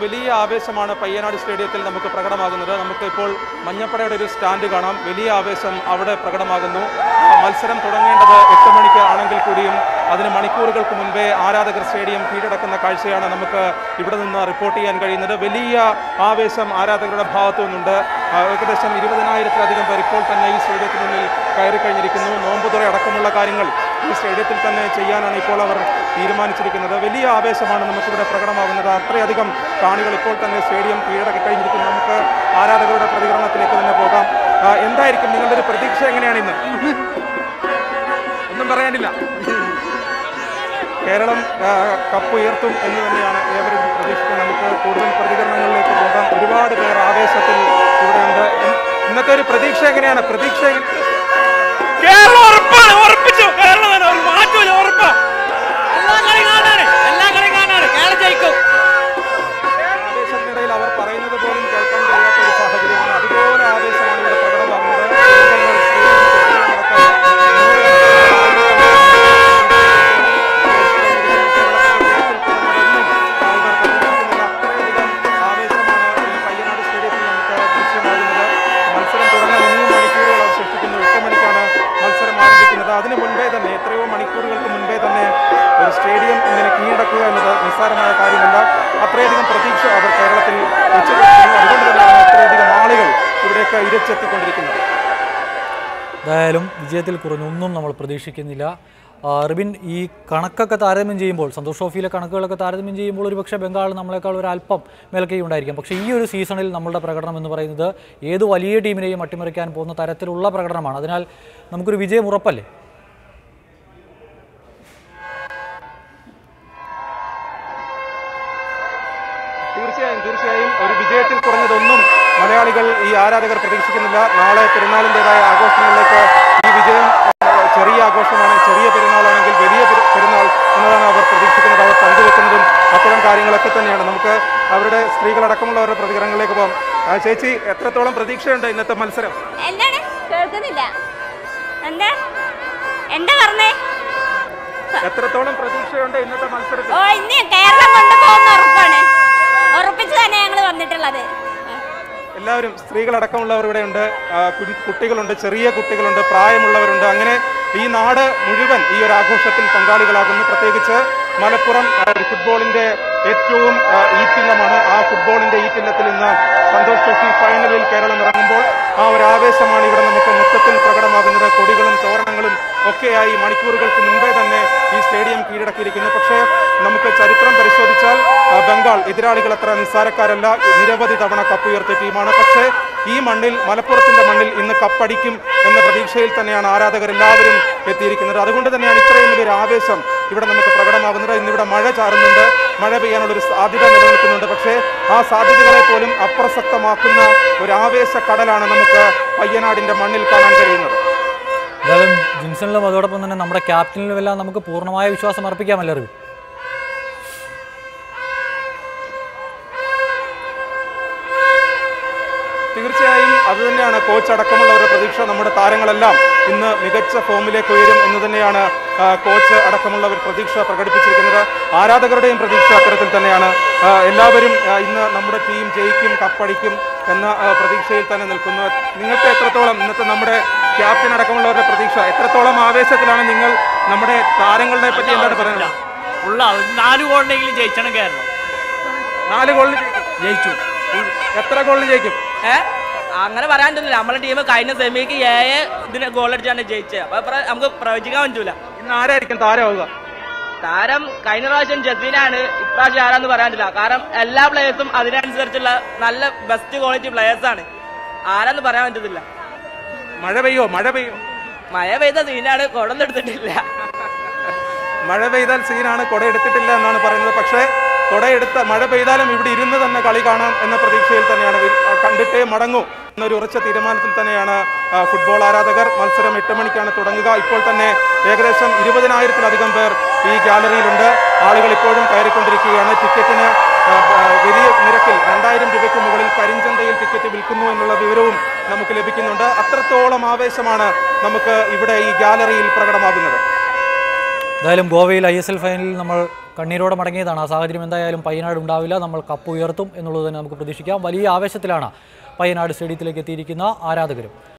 വലിയ ആവേശമാണ് പയ്യനാട് സ്റ്റേഡിയത്തിൽ നമുക്ക് പ്രകടമാകുന്നത് നമുക്ക് ഇപ്പോൾ മഞ്ഞപ്പടയുടെ ഒരു സ്റ്റാൻഡ് കാണാം വലിയ ആവേശം അവിടെ പ്രകടമാകുന്നു ആ, മത്സരം തുടങ്ങേണ്ടത് എട്ട് മണിക്ക് ആണെങ്കിൽ കൂടിയും അതിന് മണിക്കൂറുകൾക്ക് മുൻപേ ആരാധകർ സ്റ്റേഡിയം കീഴടക്കുന്ന കാഴ്ചയാണ് നമുക്ക് ഇവിടെ നിന്ന് റിപ്പോർട്ട് ചെയ്യാൻ കഴിയുന്നത് വലിയ ആവേശം ആരാധകരുടെ ഭാഗത്തു നിന്നുണ്ട് ആ, ഏകദേശം ഇരുപതിനായിരത്തിലധികം പേർ ഇപ്പോൾ തന്നെ ഈ സ്റ്റേഡിയത്തിനുള്ളിൽ കയറി കഴിഞ്ഞിരിക്കുന്നു നോമ്പുതുറ അടക്കമുള്ള കാര്യങ്ങൾ ഈ സ്റ്റേഡിയത്തിൽ തന്നെ ചെയ്യാനാണ് ഇപ്പോൾ അവർ തീരുമാനിച്ചിരിക്കുന്നത് വലിയ ആവേശമാണ് നമുക്കിവിടെ പ്രകടമാകുന്നത് അത്രയധികം കാണികൾ ഇപ്പോൾ തന്നെ സ്റ്റേഡിയം കീഴടക്കി കഴിഞ്ഞിരിക്കുന്നു നമുക്ക് ആരാധകരുടെ പ്രതികരണത്തിലേക്ക് തന്നെ പോകാം ആ, എന്തായിരിക്കും നിങ്ങളുടെ ഒരു പ്രതീക്ഷ എങ്ങനെയാണ് ഇന്ന് ഒന്നും പറയാനില്ല കേരളം ആ, കപ്പ് ഉയർത്തും എന്ന് തന്നെയാണ് ഏവരും പ്രതീക്ഷിക്കുന്നത് നമുക്ക് കൂടുതൽ പ്രതികരണങ്ങളിലേക്ക് പോകാം ഒരുപാട് പേർ ആവേശത്തിൽ ഇവിടെയുണ്ട് ഇ- ഇന്നത്തെ ഒരു പ്രതീക്ഷ എങ്ങനെയാണ് പ്രതീക്ഷ എങ്ങനെ- കേരളം ഉറപ്പാണ് ഉറപ്പിച്ചു കേരളം തന്നെ ഒരു മാറ്റമില്ല ഉറപ്പാ എല്ലാ കളി കാണാണ് എല്ലാ കളി കാണാണ് കേരളം ജയിക്കും ആവേശത്തിനിടയിൽ അവർ പറയുന്നത് പോലും കേൾക്കാൻ കഴിയാത്ത ഒരു സാഹചര്യമാണ് അതുപോലെ ആവേശമാണ് ഇവിടെ പ്രകടമാകുന്നത് കുടുംബങ്ങൾ, സ്ത്രീകൾ, കുട്ടികളടക്കം ആവേശമാണ് ഈ പയ്യനാട് സ്റ്റേഡിയത്തിൽ നമുക്ക് ദൃശ്യമാകുന്നത് മത്സരം തുടങ്ങാൻ ഇനിയും മണിക്കൂറുകൾ അവശേഷിക്കുന്നു എട്ട് മണിക്കാണ് മത്സരം ആരംഭിക്കുന്നത് അതിനു മുൻപേ തന്നെ എത്രയോ മണിക്കൂറുകൾക്ക് മുൻപേ തന്നെ ഒരു സ്റ്റേഡിയം ഇങ്ങനെ കീഴടക്കുക എന്നത് നിസ്സാരമായ കാര്യമല്ല അത്രയധികം പ്രതീക്ഷ അവർ കേരളത്തിൽ വെച്ചുകൊണ്ടിരിക്കുന്നു അതുകൊണ്ട് തന്നെയാണ് ഇത്രയധികം ആളുകൾ ഇവിടേക്ക് ഇരച്ചെത്തിക്കൊണ്ടിരിക്കുന്നത് എന്തായാലും വിജയത്തിൽ കുറഞ്ഞൊന്നും നമ്മൾ പ്രതീക്ഷിക്കുന്നില്ല ആ, റിബിൻ ഈ കണക്കൊക്കെ താരതമ്യം ചെയ്യുമ്പോൾ സന്തോഷ് ട്രോഫിയിലെ കണക്കുകളൊക്കെ താരതമ്യം ചെയ്യുമ്പോൾ ഒരുപക്ഷെ ബംഗാൾ നമ്മളെക്കാൾ ഒരു അല്പം മേൽക്കൈ ഉണ്ടായിരിക്കും പക്ഷേ ഈ ഒരു സീസണിൽ നമ്മളുടെ പ്രകടനം എന്ന് പറയുന്നത് ഏത് വലിയ ടീമിനെയും അട്ടിമറിക്കാൻ പോകുന്ന തരത്തിലുള്ള പ്രകടനമാണ് അതിനാൽ നമുക്കൊരു വിജയം ഉറപ്പല്ലേ തീർച്ചയായും തീർച്ചയായും ഒരു വിജയത്തിൽ കുറഞ്ഞതൊന്നും മലയാളികൾ ഈ ആരാധകർ പ്രതീക്ഷിക്കുന്നില്ല നാളെ പെരുന്നാളിൻ്റെതായ ആഘോഷങ്ങളിലേക്ക് ഈ വിജയം ഏഹ്, ചെറിയ ആഘോഷമാണ് ചെറിയ പെരുന്നാളാണെങ്കിൽ വലിയ പെരു- പെരുന്നാൾ എന്നതാണ് അവർ പ്രതീക്ഷിക്കുന്നത് അവർ പങ്കുവെക്കുന്നതും അത്തരം കാര്യങ്ങളൊക്കെ തന്നെയാണ് നമുക്ക് അവരുടെ സ്ത്രീകളടക്കമുള്ളവരുടെ പ്രതികരണങ്ങളിലേക്ക് പോകാം ആ, ചേച്ചി എത്രത്തോളം പ്രതീക്ഷയുണ്ട് ഇന്നത്തെ മത്സരം എന്താണ് കേൾക്കുന്നില്ല എന്താ എന്താ പറഞ്ഞേ എത്രത്തോളം പ്രതീക്ഷയുണ്ട് ഇന്നത്തെ മത്സരത്തിൽ ഓ ഇന്ന് കേരളം കൊണ്ടുപോകുന്ന ഉറപ്പാണ് ഉറപ്പിച്ച് തന്നെ ഞങ്ങൾ വന്നിട്ടുള്ളത് എല്ലാവരും സ്ത്രീകളടക്കമുള്ളവർ ഇവിടെ ഉണ്ട് കുട്ടികളുണ്ട് ചെറിയ കുട്ടികളുണ്ട് പ്രായമുള്ളവരുണ്ട് അങ്ങനെ ഈ നാട് മുഴുവൻ ഈ ഒരു ആഘോഷത്തിൽ പങ്കാളികളാകുന്നു പ്രത്യേകിച്ച് മലപ്പുറം ആ, ഒരു ഫുട്ബോളിന്റെ ഏറ്റവും ആ, ഈറ്റില്ലമാണ് ആ ഫുട്ബോളിന്റെ ഈറ്റില്ലത്തിൽ ഇന്ന് സന്തോഷ് ട്രോഫി ഫൈനലിൽ കേരളം ഇറങ്ങുമ്പോൾ ആ ഒരു ആവേശമാണ് ഇവിടെ നമുക്ക് മൊത്തത്തിൽ പ്രകടമാകുന്നത് കൊടികളും തോരണങ്ങളും ഒക്കെയായി മണിക്കൂറുകൾക്ക് മുൻപേ തന്നെ ഈ സ്റ്റേഡിയം കീഴടക്കിയിരിക്കുന്നു പക്ഷേ നമുക്ക് ചരിത്രം പരിശോധിച്ചാൽ ആ, ബംഗാൾ എതിരാളികൾ അത്ര നിസ്സാരക്കാരല്ല നിരവധി തവണ കപ്പ് ഉയർത്തിയ ടീമാണ് പക്ഷേ ഈ മണ്ണിൽ മലപ്പുറത്തിന്റെ മണ്ണിൽ ഇന്ന് കപ്പടിക്കും എന്ന പ്രതീക്ഷയിൽ തന്നെയാണ് ആരാധകർ എല്ലാവരും എത്തിയിരിക്കുന്നത് അതുകൊണ്ട് തന്നെയാണ് ഇത്രയും വലിയൊരു ആവേശം ഇവിടെ നമുക്ക് പ്രകടമാകുന്നത് ഇന്നിവിടെ മഴ ചാറുന്നുണ്ട് മഴ പെയ്യാനുള്ള ഒരു സാധ്യത നിലനിൽക്കുന്നുണ്ട് പക്ഷേ ആ സാധ്യതകളെ പോലും അപ്രസക്തമാക്കുന്ന ഒരു ആവേശ കടലാണ് നമുക്ക് പയ്യനാടിന്റെ മണ്ണിൽ കാണാൻ കഴിയുന്നത് എന്തായാലും ജിൻസണിലും അതോടൊപ്പം തന്നെ നമ്മുടെ ക്യാപ്റ്റനിലും എല്ലാം നമുക്ക് പൂർണ്ണമായ വിശ്വാസം അർപ്പിക്കാമല്ലേ റിബിൻ തീർച്ചയായും അതുതന്നെയാണ് കോച്ച് അടക്കമുള്ളവരുടെ പ്രതീക്ഷ നമ്മുടെ താരങ്ങളെല്ലാം ഇന്ന് മികച്ച ഫോമിലേക്ക് ഉയരും എന്ന് തന്നെയാണ് ആ, കോച്ച് അടക്കമുള്ളവർ പ്രതീക്ഷ പ്രകടിപ്പിച്ചിരിക്കുന്നത് ആരാധകരുടെയും പ്രതീക്ഷ അത്തരത്തിൽ തന്നെയാണ് ആ, എല്ലാവരും ആ, ഇന്ന് നമ്മുടെ ടീം ജയിക്കും കപ്പടിക്കും എന്ന ആ, പ്രതീക്ഷയിൽ തന്നെ നിൽക്കുന്നു നിങ്ങൾക്ക് എത്രത്തോളം ഇന്നത്തെ നമ്മുടെ ക്യാപ്റ്റൻ അടക്കമുള്ളവരുടെ പ്രതീക്ഷ എത്രത്തോളം ആവേശത്തിലാണ് നിങ്ങൾ നമ്മുടെ താരങ്ങളുടെ പറ്റി എന്താണ് പറയുന്നത് ഉള്ള നാല് ഗോളിനെങ്കിലും ജയിച്ചണം കേരളം നാല് ഗോളിന് ജയിക്കും. ജയിച്ചു എത്ര ഗോളിന് ജയിക്കും ഏ അങ്ങനെ പറയാൻ പറ്റില്ല നമ്മളെ ടീം കഴിഞ്ഞ സെമിക്ക് ഏഴ് ഇതിന് ഗോൾ അടിച്ചാണ് ജയിച്ചത് അപ്പൊ പ്ര- നമുക്ക് പ്രവചിക്കാൻ പറ്റൂല ഇന്ന് ആരായിരിക്കും താരമാവുക താരം കഴിഞ്ഞ പ്രാവശ്യം ജസീനാണ് ഇപ്രാവശ്യം ആരാന്ന് പറയാൻ പറ്റില്ല കാരണം എല്ലാ പ്ലേയേഴ്സും അതിനനുസരിച്ചുള്ള നല്ല ബെസ്റ്റ് ക്വാളിറ്റി പ്ലേയേഴ്സ് ആണ് ആരാന്ന് പറയാൻ പറ്റത്തില്ല മഴ പെയ്യോ മഴ പെയ്യോ മഴ പെയ്ത സീനാണ് കുടന്നെടുത്തിട്ടില്ല മഴ പെയ്താൽ സീനാണ് കുട എടുത്തിട്ടില്ല എന്നാണ് പറയുന്നത് പക്ഷേ കുട എടുത്ത മഴ പെയ്താലും ഇവിടെ ഇരുന്ന് തന്നെ കളി കാണാം എന്ന പ്രതീക്ഷയിൽ തന്നെയാണ് വി- ആ, കണ്ടിട്ടേ മടങ്ങൂ എന്നൊരു ഉറച്ച തീരുമാനത്തിൽ തന്നെയാണ് ആ, ഫുട്ബോൾ ആരാധകർ മത്സരം എട്ട് മണിക്കാണ് തുടങ്ങുക ഇപ്പോൾ തന്നെ ഏകദേശം ഇരുപതിനായിരത്തിലധികം പേർ ഈ ഗാലറിയിലുണ്ട് ആളുകൾ ഇപ്പോഴും കയറിക്കൊണ്ടിരിക്കുകയാണ് ടിക്കറ്റിന് ആ, ആ, വലിയ നിരക്കിൽ രണ്ടായിരം രൂപയ്ക്ക് മുകളിൽ കരിഞ്ചന്തയിൽ ടിക്കറ്റ് വിൽക്കുന്നു എന്നുള്ള വിവരവും നമുക്ക് ലഭിക്കുന്നുണ്ട് അത്രത്തോളം ആവേശമാണ് നമുക്ക് ഇവിടെ ഈ ഗാലറിയിൽ പ്രകടമാകുന്നത് എന്തായാലും ഗോവയിൽ ഐ എസ് എൽ ഫൈനലിൽ നമ്മൾ കണ്ണീരോടെ മടങ്ങിയതാണ് ആ സാഹചര്യം എന്തായാലും പയ്യനാട് ഉണ്ടാവില്ല നമ്മൾ കപ്പ് ഉയർത്തും എന്നുള്ളത് തന്നെ നമുക്ക് പ്രതീക്ഷിക്കാം വലിയ ആവേശത്തിലാണ് പയ്യനാട് സ്റ്റേഡിയത്തിലേക്ക് എത്തിയിരിക്കുന്ന ആരാധകരും